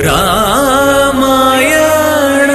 ರಾಮಾಯಣ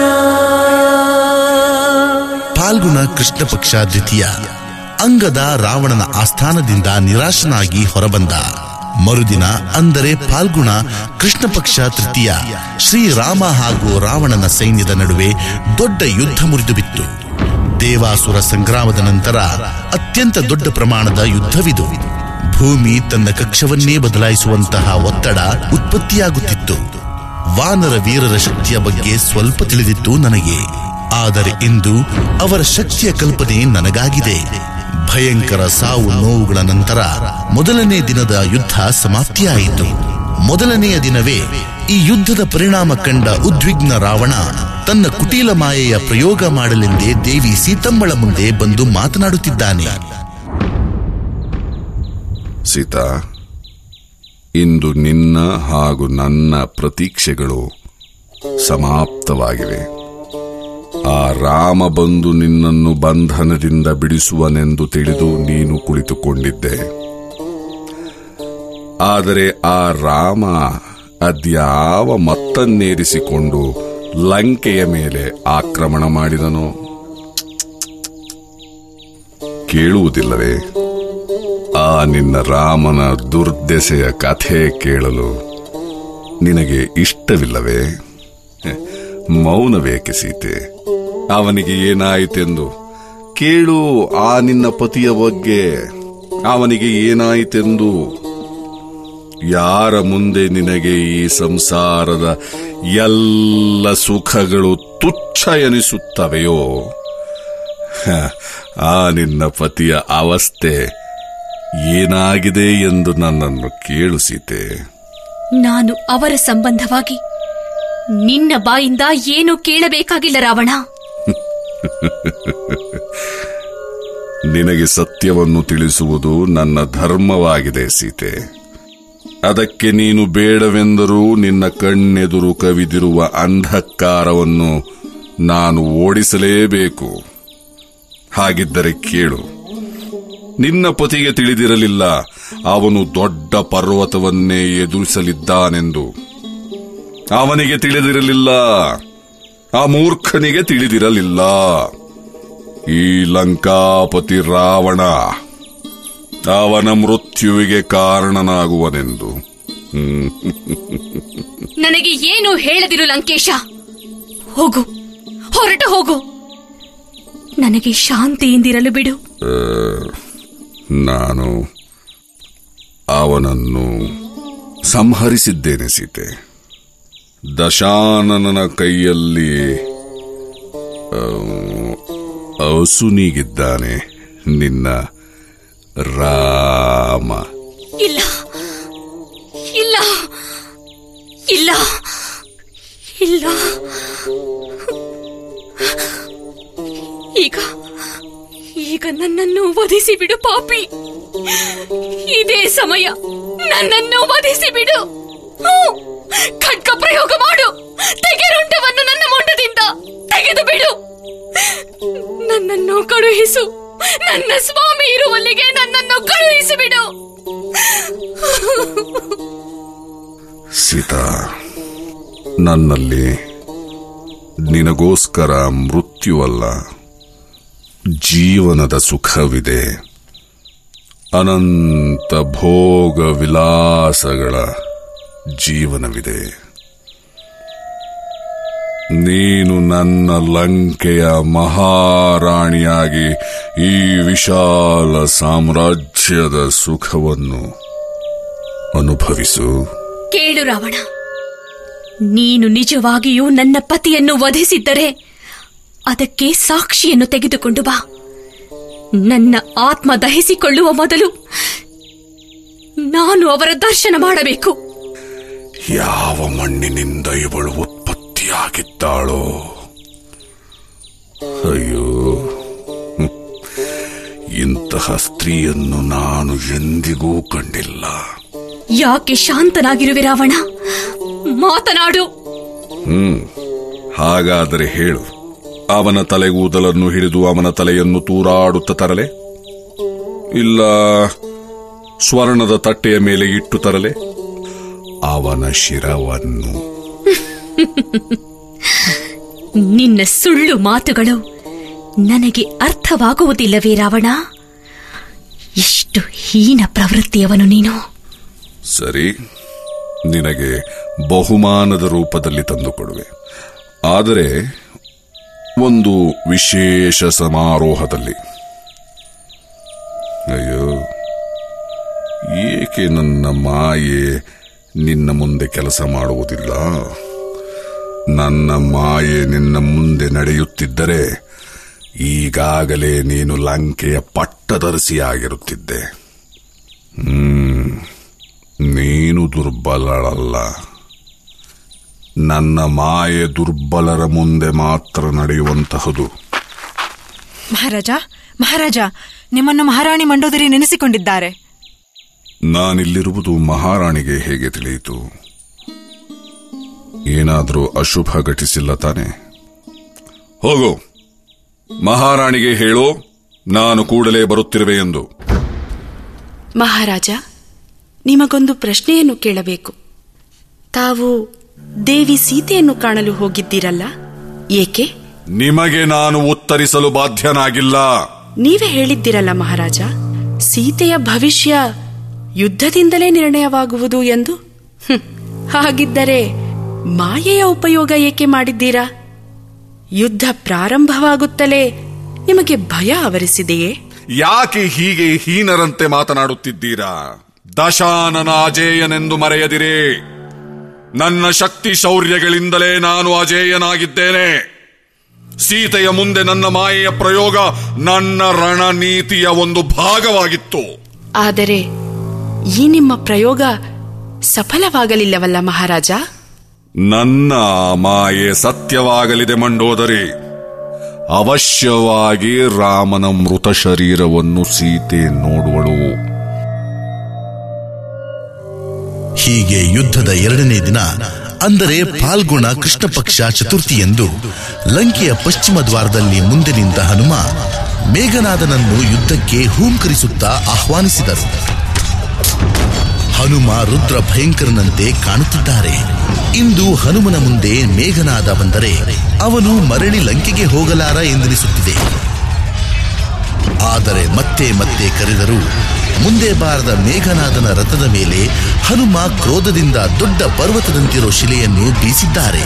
ಫಾಲ್ಗುಣ ಕೃಷ್ಣ ಪಕ್ಷ ದ್ವಿತೀಯ ಅಂಗದ ರಾವಣನ ಆಸ್ಥಾನದಿಂದ ನಿರಾಶನಾಗಿ ಹೊರಬಂದ ಮರುದಿನ ಅಂದರೆ ಫಾಲ್ಗುಣ ಕೃಷ್ಣ ಪಕ್ಷ ತೃತೀಯ ಶ್ರೀರಾಮ ಹಾಗೂ ರಾವಣನ ಸೈನ್ಯದ ನಡುವೆ ದೊಡ್ಡ ಯುದ್ಧ ಮುರಿದು ಬಿತ್ತು ದೇವಾಸುರ ಸಂಗ್ರಾಮದ ನಂತರ ಅತ್ಯಂತ ದೊಡ್ಡ ಪ್ರಮಾಣದ ಯುದ್ಧವಿದು ಭೂಮಿ ತನ್ನ ಕಕ್ಷವನ್ನೇ ಬದಲಾಯಿಸುವಂತಹ ಒತ್ತಡ ಉತ್ಪತ್ತಿಯಾಗುತ್ತಿತ್ತು ವಾನರ ವೀರರ ಶಕ್ತಿಯ ಬಗ್ಗೆ ಸ್ವಲ್ಪ ತಿಳಿದಿತ್ತು ನನಗೆ ಆದರೆ ಇಂದು ಅವರ ಶಕ್ತಿಯ ಕಲ್ಪನೆ ನನಗಾಗಿದೆ ಭಯಂಕರ ಸಾವು ನೋವುಗಳ ನಂತರ ಮೊದಲನೇ ದಿನದ ಯುದ್ಧ ಸಮಾಪ್ತಿಯಾಯಿತು ಮೊದಲನೆಯ ದಿನವೇ ಈ ಯುದ್ಧದ ಪರಿಣಾಮ ಕಂಡ ಉದ್ವಿಗ್ನ ರಾವಣ ತನ್ನ ಕುಟೀಲ ಮಾಯೆಯ ಪ್ರಯೋಗ ಮಾಡಲೆಂದೇ ದೇವಿ ಸೀತಮ್ಮಳ ಮುಂದೆ ಬಂದು ಮಾತನಾಡುತ್ತಿದ್ದಾನೆ ಸೀತಾ ಇಂದು ನಿನ್ನ ಹಾಗೂ ನನ್ನ ಪ್ರತೀಕ್ಷೆಗಳು ಸಮಾಪ್ತವಾಗಿವೆ ಆ ರಾಮ ಬಂದು ನಿನ್ನನ್ನು ಬಂಧನದಿಂದ ಬಿಡಿಸುವನೆಂದು ತಿಳಿದು ನೀನು ಕುಳಿತುಕೊಂಡಿದ್ದೆ ಆದರೆ ಆ ರಾಮ ಅದ್ಯಾವ ಮತ್ತನ್ನೇರಿಸಿಕೊಂಡು ಲಂಕೆಯ ಮೇಲೆ ಆಕ್ರಮಣ ಮಾಡಿದನೋ ಕೇಳುವುದಿಲ್ಲವೇ ಆ ನಿನ್ನ ರಾಮನ ದುರ್ದೆಸೆಯ ಕಥೆ ಕೇಳಲು ನಿನಗೆ ಇಷ್ಟವಿಲ್ಲವೇ ಹೆ, ಮೌನವೇಕೆ ಸೀತೆ ಅವನಿಗೆ ಏನಾಯಿತೆಂದು ಕೇಳು ಆ ನಿನ್ನ ಪತಿಯ ಬಗ್ಗೆ ಅವನಿಗೆ ಏನಾಯಿತೆಂದು ಯಾರ ಮುಂದೆ ನಿನಗೆ ಈ ಸಂಸಾರದ ಎಲ್ಲ ಸುಖಗಳು ತುಚ್ಛ ಎನಿಸುತ್ತವೆಯೋ ಹ, ಆ ನಿನ್ನ ಪತಿಯ ಅವಸ್ಥೆ ಏನಾಗಿದೆ ಎಂದು ನನ್ನನ್ನು ಕೇಳು ಸೀತೆ ನಾನು ಅವರ ಸಂಬಂಧವಾಗಿ ನಿನ್ನ ಬಾಯಿಂದ ಏನು ಕೇಳಬೇಕಾಗಿಲ್ಲ ರಾವಣ ನಿನಗೆ ಸತ್ಯವನ್ನು ತಿಳಿಸುವುದು ನನ್ನ ಧರ್ಮವಾಗಿದೆ ಸೀತೆ ಅದಕ್ಕೆ ನೀನು ಬೇಡವೆಂದರೂ ನಿನ್ನ ಕಣ್ಣೆದುರು ಕವಿದಿರುವ ಅಂಧಕಾರವನ್ನು ನಾನು ಓಡಿಸಲೇಬೇಕು ಹಾಗಿದ್ದರೆ ಕೇಳು ನಿನ್ನ ಪತಿಗೆ ತಿಳಿದಿರಲಿಲ್ಲ ಅವನು ದೊಡ್ಡ ಪರ್ವತವನ್ನೇ ಎದುರಿಸಲಿದ್ದಾನೆಂದು ಅವನಿಗೆ ತಿಳಿದಿರಲಿಲ್ಲ ಆ ಮೂರ್ಖನಿಗೆ ತಿಳಿದಿರಲಿಲ್ಲ ಈ ಲಂಕಾಪತಿ ರಾವಣ ಅವನ ಮೃತ್ಯುವಿಗೆ ಕಾರಣನಾಗುವನೆಂದು ಹ್ಮ್. ನನಗೆ ಏನು ಹೇಳದಿರು ಲಂಕೇಶ ಹೋಗು ಹೊರಟು ಹೋಗು ನನಗೆ ಶಾಂತಿಯಿಂದಿರಲು ಬಿಡು ನಾನು ಅವನನ್ನು ಸಂಹರಿಸಿದ್ದೇನೆ ಸೀತೆ ದಶಾನನನ ಕೈಯಲ್ಲಿ ಆ, ಅಸುನೀಗಿದ್ದಾನೆ ನಿನ್ನ ರಾಮ ಇಲ್ಲ ಇಲ್ಲ ಇಲ್ಲ ಇಲ್ಲ ಈಗ ಈಗ ನನ್ನನ್ನು ವಧಿಸಿ ಬಿಡು ಪಾಪಿ ಇದೇ ಸಮಯ ನನ್ನನ್ನು ವಧಿಸಿ ಬಿಡು ಹ್ಞೂ, ಖಡ್ಗ ಪ್ರಯೋಗ ಮಾಡು ತೆಗೆರುಂಟವನ್ನು ನನ್ನ ಮೊಂಡದಿಂದ ತೆಗೆದು ಬಿಡು ನನ್ನನ್ನು ಕಳುಹಿಸು ನನ್ನ ಸ್ವಾಮಿ ಇರುವಲ್ಲಿಗೆ ನನ್ನನ್ನು ಕಳುಹಿಸಿ ಬಿಡು ಸೀತಾ ನನ್ನಲ್ಲಿ ನಿನಗೋಸ್ಕರ ಮೃತ್ಯುವಲ್ಲ ಜೀವನದ ಸುಖವಿದೆ ಅನಂತ ಭೋಗ ವಿಲಾಸಗಳ ಜೀವನವಿದೆ ನೀನು ನನ್ನ ಲಂಕೆಯ ಮಹಾರಾಣಿಯಾಗಿ ಈ ವಿಶಾಲ ಸಾಮ್ರಾಜ್ಯದ ಸುಖವನ್ನು ಅನುಭವಿಸು ಕೇಳು ರಾವಣ ನೀನು ನಿಜವಾಗಿಯೂ ನನ್ನ ಪತಿಯನ್ನು ವಧಿಸಿದ್ದರೆ ಅದಕ್ಕೆ ಸಾಕ್ಷಿಯನ್ನು ತೆಗೆದುಕೊಂಡು ಬಾ ನನ್ನ ಆತ್ಮ ದಹಿಸಿಕೊಳ್ಳುವ ಮೊದಲು ನಾನು ಅವರ ದರ್ಶನ ಮಾಡಬೇಕು ಯಾವ ಮಣ್ಣಿನಿಂದ ಇವಳು ಉತ್ಪತ್ತಿಯಾಗಿದ್ದಾಳೋ ಅಯ್ಯೋ ಹ್ಮ್. ಇಂತಹ ಸ್ತ್ರೀಯನ್ನು ನಾನು ಎಂದಿಗೂ ಕಂಡಿಲ್ಲ ಯಾಕೆ ಶಾಂತನಾಗಿರುವೆ ರಾವಣ ಮಾತನಾಡು ಹ್ಮ್ ಹಾಗಾದರೆ ಹೇಳು ಅವನ ತಲೆಗೂದಲನ್ನು ಹಿಡಿದು ಅವನ ತಲೆಯನ್ನು ತೂರಾಡುತ್ತ ತರಲೆ ಇಲ್ಲ ಸ್ವರ್ಣದ ತಟ್ಟೆಯ ಮೇಲೆ ಇಟ್ಟು ತರಲೆ ಅವನ ಶಿರವನ್ನು ನಿನ್ನ ಸುಳ್ಳು ಮಾತುಗಳು ನನಗೆ ಅರ್ಥವಾಗುವುದಿಲ್ಲವೇ ರಾವಣ ಎಷ್ಟು ಹೀನ ಪ್ರವೃತ್ತಿಯವನು ನೀನು ಸರಿ ನಿನಗೆ ಬಹುಮಾನದ ರೂಪದಲ್ಲಿ ತಂದುಕೊಡುವೆ ಆದರೆ ಒಂದು ವಿಶೇಷ ಸಮಾರೋಹದಲ್ಲಿ ಅಯ್ಯೋ ಏಕೆ ನನ್ನ ಮಾಯೆ ನಿನ್ನ ಮುಂದೆ ಕೆಲಸ ಮಾಡುವುದಿಲ್ಲ ನನ್ನ ಮಾಯೆ ನಿನ್ನ ಮುಂದೆ ನಡೆಯುತ್ತಿದ್ದರೆ ಈಗಾಗಲೇ ನೀನು ಲಂಕೆಯ ಪಟ್ಟದರ್ಸಿಯಾಗಿರುತ್ತಿದ್ದೆ ಹ್ಮ್ ನೀನು ದುರ್ಬಲಳಲ್ಲ ನನ್ನ ಮಾಯೆ ದುರ್ಬಲರ ಮುಂದೆ ಮಾತ್ರ ನಡೆಯುವಂತಹದು ಮಹಾರಾಜ ಮಹಾರಾಜ ನಿಮ್ಮನ್ನು ಮಹಾರಾಣಿ ಮಂಡೋದರಿ ನೆನೆಸಿಕೊಂಡಿದ್ದಾರೆ ನಾನಿಲ್ಲಿರುವುದು ಮಹಾರಾಣಿಗೆ ಹೇಗೆ ತಿಳಿಯಿತು ಏನಾದರೂ ಅಶುಭ ಘಟಿಸಿಲ್ಲ ತಾನೆ ಹೋಗು ಮಹಾರಾಣಿಗೆ ಹೇಳು ನಾನು ಕೂಡಲೇ ಬರುತ್ತಿರುವೆ ಎಂದು ಮಹಾರಾಜ ನಿಮಗೊಂದು ಪ್ರಶ್ನೆಯನ್ನು ಕೇಳಬೇಕು ತಾವು ದೇವಿ ಸೀತೆಯನ್ನು ಕಾಣಲು ಹೋಗಿದ್ದೀರಲ್ಲ ಏಕೆ ನಿಮಗೆ ನಾನು ಉತ್ತರಿಸಲು ಬಾಧ್ಯನಾಗಿಲ್ಲ ನೀವೇ ಹೇಳಿದ್ದೀರಲ್ಲ ಮಹಾರಾಜ ಸೀತೆಯ ಭವಿಷ್ಯ ಯುದ್ಧದಿಂದಲೇ ನಿರ್ಣಯವಾಗುವುದು ಎಂದು ಹ್ಮ್, ಹಾಗಿದ್ದರೆ ಮಾಯೆಯ ಉಪಯೋಗ ಏಕೆ ಮಾಡಿದ್ದೀರಾ ಯುದ್ಧ ಪ್ರಾರಂಭವಾಗುತ್ತಲೇ ನಿಮಗೆ ಭಯ ಆವರಿಸಿದೆಯೇ ಯಾಕೆ ಹೀಗೆ ಹೀನರಂತೆ ಮಾತನಾಡುತ್ತಿದ್ದೀರಾ ದಶಾನನ ಅಜೇಯನೆಂದು ಮರೆಯದಿರಿ ನನ್ನ ಶಕ್ತಿ ಶೌರ್ಯಗಳಿಂದಲೇ ನಾನು ಅಜೇಯನಾಗಿದ್ದೇನೆ ಸೀತೆಯ ಮುಂದೆ ನನ್ನ ಮಾಯೆಯ ಪ್ರಯೋಗ ನನ್ನ ರಣನೀತಿಯ ಒಂದು ಭಾಗವಾಗಿತ್ತು ಆದರೆ ಈ ನಿಮ್ಮ ಪ್ರಯೋಗ ಸಫಲವಾಗಲಿಲ್ಲವಲ್ಲ ಮಹಾರಾಜ ನನ್ನ ಮಾಯೆ ಸತ್ಯವಾಗಲಿದೆ ಮಂಡೋದರಿ ಅವಶ್ಯವಾಗಿ ರಾಮನ ಮೃತ ಶರೀರವನ್ನು ಸೀತೆ ನೋಡುವಳು ಹೀಗೆ ಯುದ್ಧದ ಎರಡನೇ ದಿನ ಅಂದರೆ ಪಾಲ್ಗುಣ ಕೃಷ್ಣ ಪಕ್ಷ ಚತುರ್ಥಿ ಎಂದು ಲಂಕೆಯ ಪಶ್ಚಿಮ ದ್ವಾರದಲ್ಲಿ ಮುಂದೆ ನಿಂತ ಹನುಮ ಮೇಘನಾದನನ್ನು ಯುದ್ಧಕ್ಕೆ ಹೂಂಕರಿಸುತ್ತಾ ಆಹ್ವಾನಿಸಿದರು ಹನುಮ ರುದ್ರ ಭಯಂಕರನಂತೆ ಕಾಣುತ್ತಿದ್ದಾರೆ ಇಂದು ಹನುಮನ ಮುಂದೆ ಮೇಘನಾದ ಬಂದರೆ ಅವನು ಮರಳಿ ಲಂಕೆಗೆ ಹೋಗಲಾರ ಎಂದೆನಿಸುತ್ತಿದೆ ಆದರೆ ಮತ್ತೆ ಮತ್ತೆ ಕರೆದರೂ ಮುಂದೆ ಬಾರದ ಮೇಘನಾದನ ರಥದ ಮೇಲೆ ಹನುಮ ಕ್ರೋಧದಿಂದ ದೊಡ್ಡ ಪರ್ವತದಂತಿರೋ ಶಿಲೆಯನ್ನು ಬೀಸಿದ್ದಾರೆ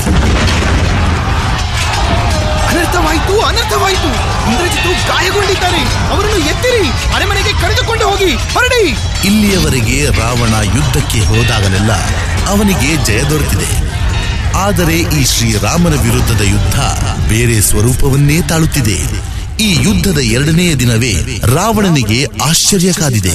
ಅನರ್ಥವಾಯಿತು ಅನರ್ಥವಾಯಿತು ಇಂದ್ರಜಿತು ಗಾಯಗೊಂಡಿದ್ದಾರೆ ಅವರನ್ನು ಎತ್ತಿರಿ ಅರಮನೆಗೆ ಕರೆದುಕೊಂಡು ಹೋಗಿ ಹೊರಡಿ ಇಲ್ಲಿಯವರೆಗೆ ರಾವಣ ಯುದ್ಧಕ್ಕೆ ಹೋದಾಗಲೆಲ್ಲ ಅವನಿಗೆ ಜಯ ದೊರೆತಿದೆ ಆದರೆ ಈ ಶ್ರೀರಾಮನ ವಿರುದ್ಧದ ಯುದ್ಧ ಬೇರೆ ಸ್ವರೂಪವನ್ನೇ ತಾಳುತ್ತಿದೆ ಈ ಯುದ್ಧದ ಎರಡನೆಯ ದಿನವೇ ರಾವಣನಿಗೆ ಆಶ್ಚರ್ಯ ಕಾದಿದೆ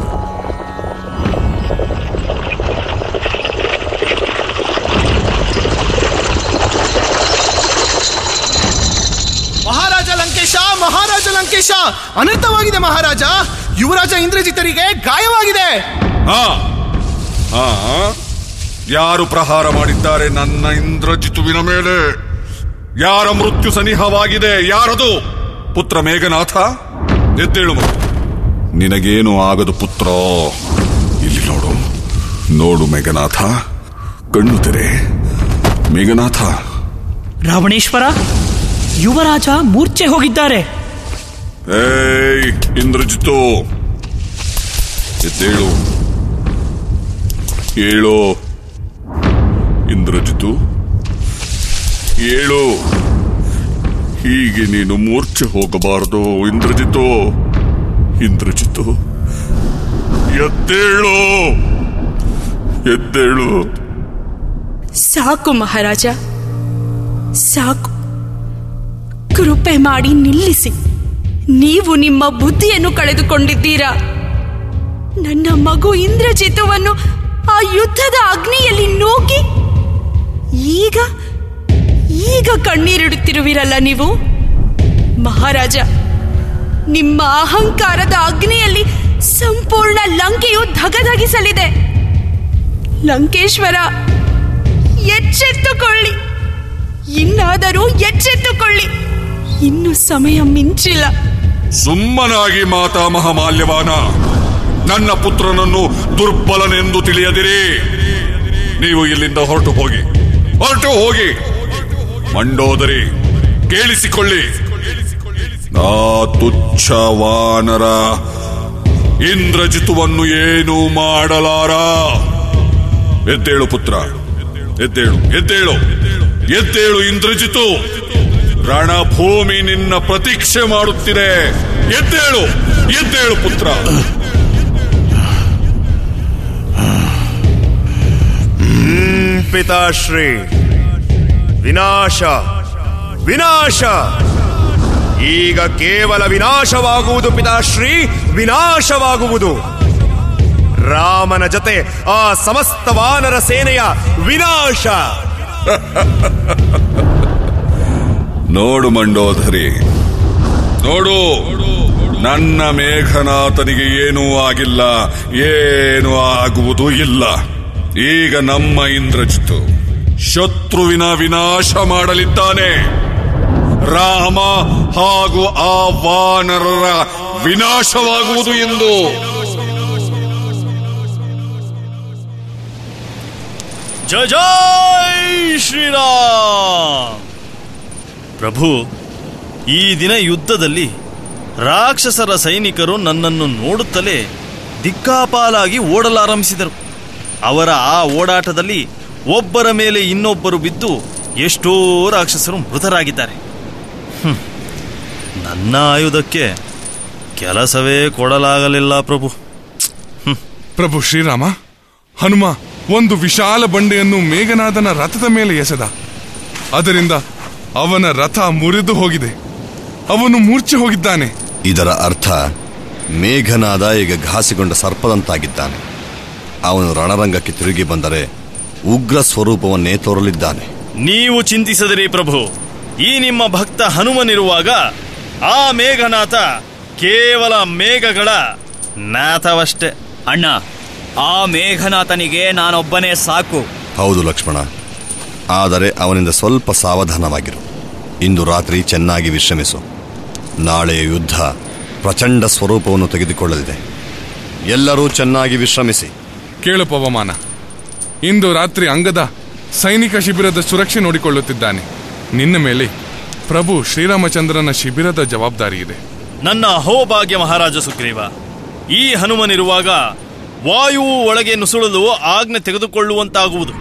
ಮಹಾರಾಜ ಲಂಕೇಶ ಮಹಾರಾಜ ಲಂಕೇಶ ಅನರ್ಥವಾಗಿದೆ ಮಹಾರಾಜ ಯುವರಾಜ ಇಂದ್ರಜಿತರಿಗೆ ಗಾಯವಾಗಿದೆ ಹಾ ಹಾ ಯಾರು ಪ್ರಹಾರ ಮಾಡಿದ್ದಾರೆ ನನ್ನ ಇಂದ್ರಜಿತುವಿನ ಮೇಲೆ ಯಾರ ಮೃತ್ಯು ಸನಿಹವಾಗಿದೆ ಯಾರದು ಪುತ್ರ ಮೇಘನಾಥ ಎದ್ದೇಳು ಮಗು. ನಿನಗೇನು ಆಗದು ಪುತ್ರ ಇಲ್ಲಿ ನೋಡು ನೋಡು ಮೇಘನಾಥ ಕಣ್ಣು ತೆರೆ ಮೇಘನಾಥ ರಾವಣೇಶ್ವರ ಯುವರಾಜ ಮೂರ್ಛೆ ಹೋಗಿದ್ದಾರೆ ಏಯ್ ಇಂದ್ರಜಿತು ಎದ್ದೇಳು ಏಳು ಇಂದ್ರಜಿತು ಏಳು ಹೀಗೆ ನೀನು ಮೂರ್ಛೆ ಹೋಗಬಾರದು ಇಂದ್ರಜಿತು ಇಂದ್ರಜಿತು ಎದ್ದೇಳು ಎದ್ದೇಳು ಸಾಕು ಮಹಾರಾಜ ಸಾಕು ಕೃಪೆ ಮಾಡಿ ನಿಲ್ಲಿಸಿ ನೀವು ನಿಮ್ಮ ಬುದ್ಧಿಯನ್ನು ಕಳೆದುಕೊಂಡಿದ್ದೀರಾ ನನ್ನ ಮಗು ಇಂದ್ರಜಿತುವನ್ನು ಆ ಯುದ್ಧದ ಅಗ್ನಿಯಲ್ಲಿ ನೂಕಿ ಈಗ ಈಗ ಕಣ್ಣೀರಿಡುತ್ತಿರುವಿರಲ್ಲ ನೀವು ಮಹಾರಾಜ ನಿಮ್ಮ ಅಹಂಕಾರದ ಅಗ್ನಿಯಲ್ಲಿ ಸಂಪೂರ್ಣ ಲಂಕೆಯು ಧಗಧಗಿಸಲಿದೆ ಲಂಕೇಶ್ವರ ಎಚ್ಚೆತ್ತುಕೊಳ್ಳಿ ಇನ್ನಾದರೂ ಎಚ್ಚೆತ್ತುಕೊಳ್ಳಿ ಇನ್ನು ಸಮಯ ಮಿಂಚಿಲ್ಲ ಸುಮ್ಮನಾಗಿ ಮಾತಾಮಹ ಮಾಲ್ಯವಾನ ನನ್ನ ಪುತ್ರನನ್ನು ದುರ್ಬಲನೆಂದು ತಿಳಿಯದಿರಿ ನೀವು ಇಲ್ಲಿಂದ ಹೊರಟು ಹೋಗಿ ಹೊರಟು ಹೋಗಿ ಮಂಡೋದರಿ ಕೇಳಿಸಿಕೊಳ್ಳಿ ಆ ತುಚ್ಛ ವಾನರ ಇಂದ್ರಜಿತುವನ್ನು ಏನು ಮಾಡಲಾರ ಎದ್ದೇಳು ಪುತ್ರ ಎದ್ದೇಳು ಎದ್ದೇಳು ಎದ್ದೇಳು ಇಂದ್ರಜಿತು ರಣಭೂಮಿ ನಿನ್ನ ಪ್ರತೀಕ್ಷೆ ಮಾಡುತ್ತಿದೆ ಎದ್ದೇಳು ಎದ್ದೇಳು ಪುತ್ರ ಪಿತಾಶ್ರೀ ವಿನಾಶ ವಿನಾಶ ಈಗ ಕೇವಲ ವಿನಾಶವಾಗುವುದು ಪಿತಾಶ್ರೀ ವಿನಾಶವಾಗುವುದು ರಾಮನ ಜೊತೆ ಆ ಸಮಸ್ತ ವಾನರ ಸೇನೆಯ ವಿನಾಶ ನೋಡು ಮಂಡೋದರಿ ನೋಡು ನನ್ನ ಮೇಘನಾಥನಿಗೆ ಏನೂ ಆಗಿಲ್ಲ ಏನೂ ಆಗುವುದೂ ಇಲ್ಲ ಈಗ ನಮ್ಮ ಇಂದ್ರಜಿತು ಶತ್ರುವಿನ ವಿನಾಶ ಮಾಡಲಿದ್ದಾನೆ ರಾಮ ಹಾಗೂ ಆ ವಾನರರ ವಿನಾಶವಾಗುವುದು ಎಂದು ಜಯ ಜೈ ಶ್ರೀರಾಮ್ ಪ್ರಭು ಈ ದಿನ ಯುದ್ಧದಲ್ಲಿ ರಾಕ್ಷಸರ ಸೈನಿಕರು ನನ್ನನ್ನು ನೋಡುತ್ತಲೇ ದಿಕ್ಕಾಪಾಲಾಗಿ ಓಡಲಾರಂಭಿಸಿದರು ಅವರ ಆ ಓಡಾಟದಲ್ಲಿ ಒಬ್ಬರ ಮೇಲೆ ಇನ್ನೊಬ್ಬರು ಬಿದ್ದು ಎಷ್ಟೋ ರಾಕ್ಷಸರು ಮೃತರಾಗಿದ್ದಾರೆ ಹ್ಮ್. ನನ್ನ ಆಯುಧಕ್ಕೆ ಕೆಲಸವೇ ಕೊಡಲಾಗಲಿಲ್ಲ ಪ್ರಭು ಪ್ರಭು ಶ್ರೀರಾಮ ಹನುಮ ಒಂದು ವಿಶಾಲ ಬಂಡೆಯನ್ನು ಮೇಘನಾದನ ರಥದ ಮೇಲೆ ಎಸೆದ ಅದರಿಂದ ಅವನ ರಥ ಮುರಿದು ಹೋಗಿದೆ ಅವನು ಮೂರ್ಛೆ ಹೋಗಿದ್ದಾನೆ ಇದರ ಅರ್ಥ ಮೇಘನಾದ ಈಗ ಘಾಸಿಗೊಂಡ ಸರ್ಪದಂತಾಗಿದ್ದಾನೆ ಅವನು ರಣರಂಗಕ್ಕೆ ತಿರುಗಿ ಬಂದರೆ ಉಗ್ರ ಸ್ವರೂಪವನ್ನೇ ತೋರಲಿದ್ದಾನೆ ನೀವು ಚಿಂತಿಸದಿರಿ ಪ್ರಭು ಈ ನಿಮ್ಮ ಭಕ್ತ ಹನುಮನಿರುವಾಗ ಆ ಮೇಘನಾಥ ಕೇವಲ ಮೇಘಗಳ ನಾಥವಷ್ಟೇ ಅಣ್ಣ ಆ ಮೇಘನಾಥನಿಗೆ ನಾನೊಬ್ಬನೇ ಸಾಕು ಹೌದು ಲಕ್ಷ್ಮಣ ಆದರೆ ಅವನಿಂದ ಸ್ವಲ್ಪ ಸಾವಧಾನವಾಗಿರು ಇಂದು ರಾತ್ರಿ ಚೆನ್ನಾಗಿ ವಿಶ್ರಮಿಸು ನಾಳೆಯ ಯುದ್ಧ ಪ್ರಚಂಡ ಸ್ವರೂಪವನ್ನು ತೆಗೆದುಕೊಳ್ಳಲಿದೆ ಎಲ್ಲರೂ ಚೆನ್ನಾಗಿ ವಿಶ್ರಮಿಸಿ ಕೇಳು ಪವಮಾನ ಇಂದು ರಾತ್ರಿ ಅಂಗದ ಸೈನಿಕ ಶಿಬಿರದ ಸುರಕ್ಷೆ ನೋಡಿಕೊಳ್ಳುತ್ತಿದ್ದಾನೆ ನಿನ್ನ ಮೇಲೆ ಪ್ರಭು ಶ್ರೀರಾಮಚಂದ್ರನ ಶಿಬಿರದ ಜವಾಬ್ದಾರಿ ಇದೆ ನನ್ನ ಅಹೋಭಾಗ್ಯ ಮಹಾರಾಜ ಸುಗ್ರೀವ ಈ ಹನುಮನಿರುವಾಗ ವಾಯುವು ಒಳಗೆ ನುಸುಳಲು ಆಜ್ಞೆ ತೆಗೆದುಕೊಳ್ಳುವಂತಾಗುವುದು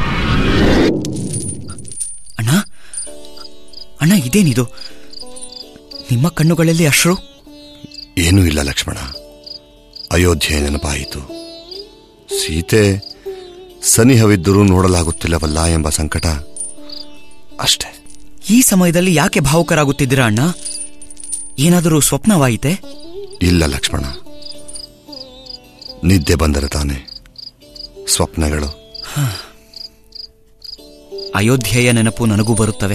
ಅಣ್ಣ ಅಣ್ಣ ಇದೇನಿದು ನಿಮ್ಮ ಕಣ್ಣುಗಳಲ್ಲಿ ಅಶ್ರು ಏನೂ ಇಲ್ಲ ಲಕ್ಷ್ಮಣ ಅಯೋಧ್ಯೆ ನೆನಪಾಯಿತು ಸೀತೆ ಸನಿಹವಿದ್ದರೂ ನೋಡಲಾಗುತ್ತಿಲ್ಲವಲ್ಲ ಎಂಬ ಸಂಕಟ ಅಷ್ಟೇ ಈ ಸಮಯದಲ್ಲಿ ಯಾಕೆ ಭಾವುಕರಾಗುತ್ತಿದ್ದೀರಾ ಅಣ್ಣ ಏನಾದರೂ ಸ್ವಪ್ನವಾಯಿತೆ ಇಲ್ಲ ಲಕ್ಷ್ಮಣ ನಿದ್ದೆ ಬಂದರೆ ತಾನೆ ಸ್ವಪ್ನಗಳು ಅಯೋಧ್ಯೆಯ ನೆನಪು ನನಗೂ ಬರುತ್ತವೆ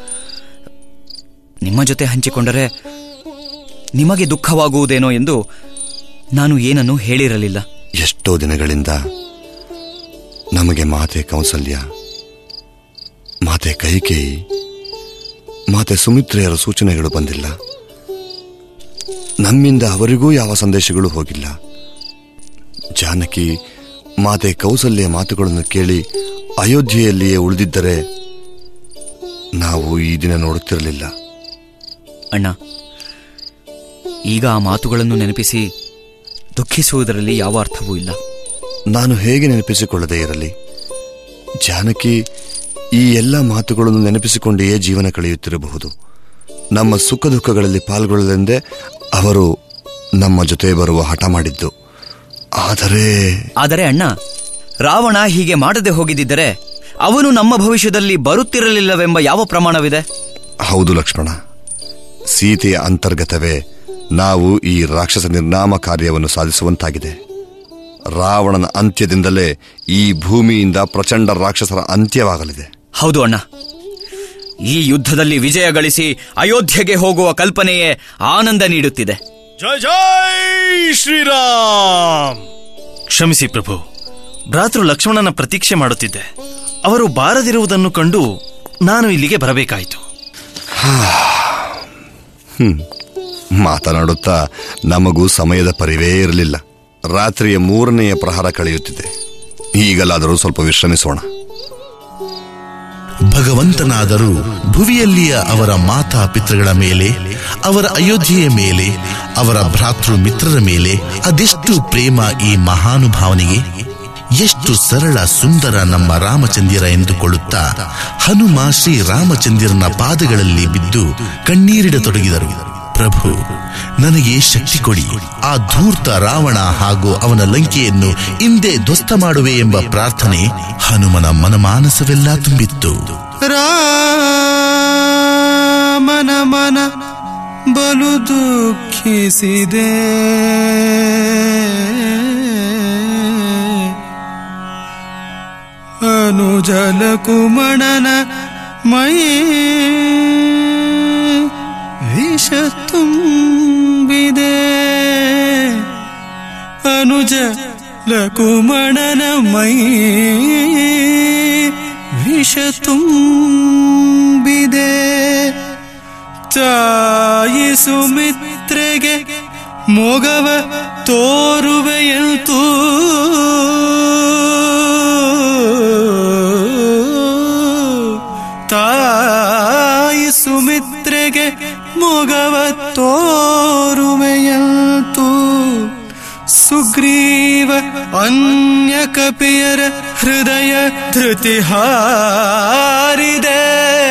ನಿಮ್ಮ ಜೊತೆ ಹಂಚಿಕೊಂಡರೆ ನಿಮಗೆ ದುಃಖವಾಗುವುದೇನೋ ಎಂದು ನಾನು ಏನನ್ನು ಹೇಳಿರಲಿಲ್ಲ ಎಷ್ಟೋ ದಿನಗಳಿಂದ ನಮಗೆ ಮಾತೆ ಕೌಸಲ್ಯ ಮಾತೆ ಕೈಕೇಯಿ ಮಾತೆ ಸುಮಿತ್ರೆಯರ ಸೂಚನೆಗಳು ಬಂದಿಲ್ಲ ನಮ್ಮಿಂದ ಅವರಿಗೂ ಯಾವ ಸಂದೇಶಗಳು ಹೋಗಿಲ್ಲ ಜಾನಕಿ ಮಾತೆ ಕೌಸಲ್ಯ ಮಾತುಗಳನ್ನು ಕೇಳಿ ಅಯೋಧ್ಯೆಯಲ್ಲಿಯೇ ಉಳಿದಿದ್ದರೆ ನಾವು ಈ ದಿನ ನೋಡುತ್ತಿರಲಿಲ್ಲ ಅಣ್ಣ ಈಗ ಆ ಮಾತುಗಳನ್ನು ನೆನಪಿಸಿ ದುಃಖಿಸುವುದರಲ್ಲಿ ಯಾವ ಅರ್ಥವೂ ಇಲ್ಲ ನಾನು ಹೇಗೆ ನೆನಪಿಸಿಕೊಳ್ಳದೇ ಇರಲಿ ಜಾನಕಿ ಈ ಎಲ್ಲ ಮಾತುಗಳನ್ನು ನೆನಪಿಸಿಕೊಂಡೆಯೇ ಜೀವನ ಕಳೆಯುತ್ತಿರಬಹುದು ನಮ್ಮ ಸುಖ ದುಃಖಗಳಲ್ಲಿ ಪಾಲ್ಗೊಳ್ಳಲೆಂದೇ ಅವರು ನಮ್ಮ ಜೊತೆ ಬರುವ ಹಠ ಮಾಡಿದ್ದು ಆದರೆ ಆದರೆ ಅಣ್ಣ ರಾವಣ ಹೀಗೆ ಮಾಡದೆ ಹೋಗಿದ್ದರೆ ಅವನು ನಮ್ಮ ಭವಿಷ್ಯದಲ್ಲಿ ಬರುತ್ತಿರಲಿಲ್ಲವೆಂಬ ಯಾವ ಪ್ರಮಾಣವಿದೆ ಹೌದು ಲಕ್ಷ್ಮಣ ಸೀತೆಯ ಅಂತರ್ಗತವೇ ನಾವು ಈ ರಾಕ್ಷಸ ನಿರ್ನಾಮ ಕಾರ್ಯವನ್ನು ಸಾಧಿಸುವಂತಾಗಿದೆ ರಾವಣನ ಅಂತ್ಯದಿಂದಲೇ ಈ ಭೂಮಿಯಿಂದ ಪ್ರಚಂಡ ರಾಕ್ಷಸರ ಅಂತ್ಯವಾಗಲಿದೆ ಹೌದು ಅಣ್ಣ ಈ ಯುದ್ಧದಲ್ಲಿ ವಿಜಯ ಗಳಿಸಿ ಅಯೋಧ್ಯೆಗೆ ಹೋಗುವ ಕಲ್ಪನೆಯೇ ಆನಂದ ನೀಡುತ್ತಿದೆ ಜಯ ಜೈ ಶ್ರೀರಾಮ್ ಕ್ಷಮಿಸಿ ಪ್ರಭು ಭ್ರಾತೃ ಲಕ್ಷ್ಮಣನ ಪ್ರತೀಕ್ಷೆ ಮಾಡುತ್ತಿದ್ದೆ ಅವರು ಬಾರದಿರುವುದನ್ನು ಕಂಡು ನಾನು ಇಲ್ಲಿಗೆ ಬರಬೇಕಾಯಿತು ಹ್ಮ್ ಮಾತನಾಡುತ್ತಾ ನಮಗೂ ಸಮಯದ ಪರಿವೇ ಇರಲಿಲ್ಲ ರಾತ್ರಿಯ ಮೂರನೆಯ ಪ್ರಹಾರ ಕಳೆಯುತ್ತಿದೆ ಈಗಲಾದರೂ ಸ್ವಲ್ಪ ವಿಶ್ರಮಿಸೋಣ ಭಗವಂತನಾದರೂ ಭುವಿಯಲ್ಲಿಯ ಅವರ ಮಾತಾ ಪಿತೃಗಳ ಮೇಲೆ ಅವರ ಅಯೋಧ್ಯೆಯ ಮೇಲೆ ಅವರ ಭ್ರಾತೃ ಮಿತ್ರರ ಮೇಲೆ ಅದೆಷ್ಟು ಪ್ರೇಮ ಈ ಮಹಾನುಭಾವನಿಗೆ ಎಷ್ಟು ಸರಳ ಸುಂದರ ನಮ್ಮ ರಾಮಚಂದಿರ ಎಂದುಕೊಳ್ಳುತ್ತಾ ಹನುಮ ಶ್ರೀ ರಾಮಚಂದಿರನ ಪಾದಗಳಲ್ಲಿ ಬಿದ್ದು ಕಣ್ಣೀರಿಡತೊಡಗಿದರು ಪ್ರಭು ನನಗೆ ಶಕ್ತಿ ಕೊಡಿ ಆ ಧೂರ್ತ ರಾವಣ ಹಾಗೂ ಅವನ ಲಂಕೆಯನ್ನು ಹಿಂದೆ ಧ್ವಸ್ತ ಮಾಡುವೆ ಎಂಬ ಪ್ರಾರ್ಥನೆ ಹನುಮನ ಮನಮಾನಸವೆಲ್ಲ ತುಂಬಿತ್ತು ರಾಮನ ಮನ ಬಲು ದುಃಖಿಸಿದೆ ಅನುಜಲ ಕುಮಣನ ಮೈ ವಿಷ ತುಂಬಿದೆ ಅನುಜ ಲಕುಮಣನ ಮೈ ವಿಷ ತುಂಬಿದೆ ತಾಯಿ ಸುಮಿತ್ರೆಗೆ ಮೊಗವ ತೋರುವೆಯಂತೂ ತಾಯಿ ಸುಮಿತ್ರೆಗೆ ಮೊಗವ ತೋರುವೆಯಂತೂ ಸುಗ್ರೀವ ಅನ್ಯ ಕಪಿಯರ ಹೃದಯ ಧೃತಿ ಹಾರಿದೆ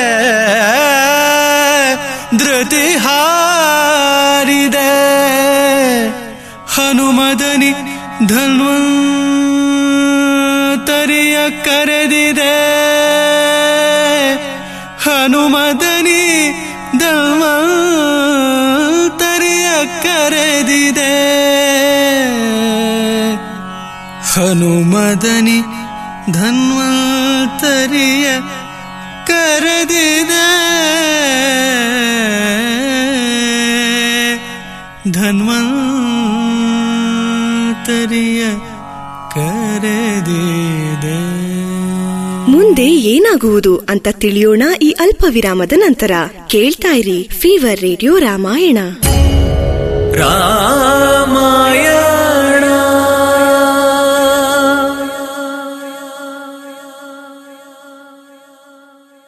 ಧೃತಿ ಹಾರಿದೆ ಹನುಮದನಿ ಧನ್ವಂತರಿಯ ಕರೆದಿದೆ ಹನುಮದನಿ ಧನ್ವಂತರಿಯ ಕರೆದಿದೆ ಹನುಮದನಿ ಧನ್ವಂತರಿಯ ಕರೆದಿದೆ ಧನ್ವಂತರಿಯ ಕರೆದಿದೆ ಮುಂದೆ ಏನಾಗುವುದು ಅಂತ ತಿಳಿಯೋಣ ಈ ಅಲ್ಪ ವಿರಾಮದ ನಂತರ ಕೇಳ್ತಾ ಇರಿ ಫೀವರ್ ರೇಡಿಯೋ ರಾಮಾಯಣ ರಾಮ